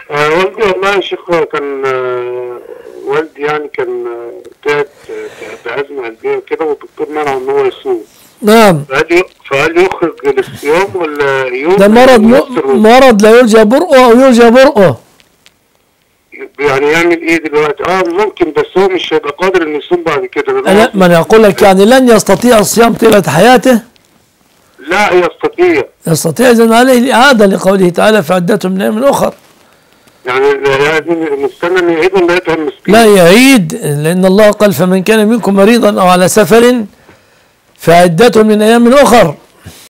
آه والدي والله يا شيخ كان آه والدي يعني كان آه، تعب آه، بأزمة قلبية كده والدكتور منعه إن هو يصوم نعم فقال ي- فقال يخرج للصيام ولا يوم ده مرض ويفطر م- مرض لا يرجى برؤه أو يرجى برؤه يعني يعمل ايه دلوقتي؟ اه ممكن بس هو مش هيبقى قادر انه يصوم بعد كده أنا ما أنا أقول لك يعني لن يستطيع الصيام طيلة حياته لا يستطيع يستطيع إذن عليه الإعادة لقوله تعالى في عدة من أيام أخر يعني يعني نستنى ان يعيد ولا يطعم مسكين لا يعيد لأن الله قال فمن كان منكم مريضا أو على سفر فعدة من أيام أخر